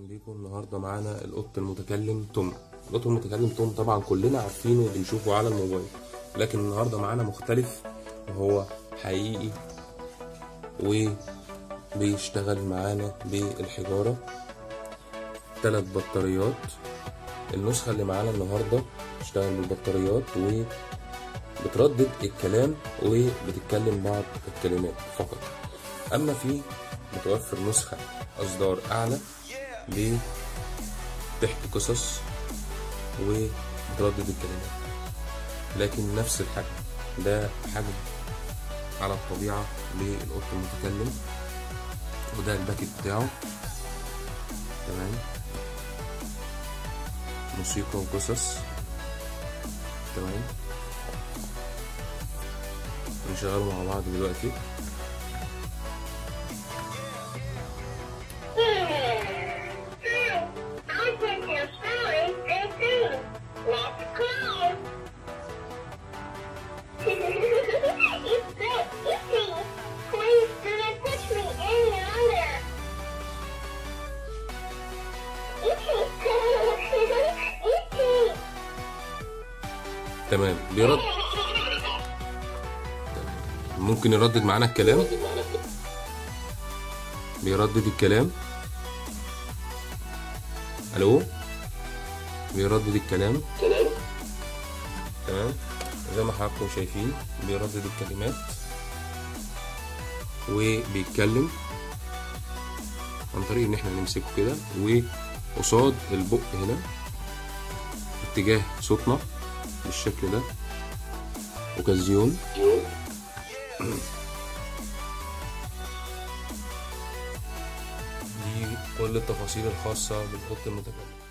بيكم النهارده معانا القط المتكلم توم القط المتكلم توم طبعا كلنا عارفينه وبنشوفه على الموبايل لكن النهارده معانا مختلف وهو حقيقي وبيشتغل معانا بالحجارة ثلاث بطاريات النسخة اللي معانا النهاردة بتشتغل بالبطاريات وبتردد الكلام وبتتكلم بعض الكلمات فقط أما في متوفر نسخة أصدار أعلى بتحكي قصص وبتردد الكلمات لكن نفس الحجم ده حجم على الطبيعة للقط المتكلم وده الباكت بتاعه تمام موسيقى وقصص تمام نشغله مع بعض دلوقتي I think your story is true. Let's go. it's so itchy. Please do not push me any longer. Itchy. itchy. تمام بيرد ممكن يردد معانا الكلام بيردد الكلام الو بيردد الكلام تمام زي ما حضراتكم شايفين بيردد الكلمات وبيتكلم عن طريق ان احنا نمسكه كده وقصاد البق هنا اتجاه صوتنا بالشكل ده اوكازيون دي كل التفاصيل الخاصة بالقط المتكلم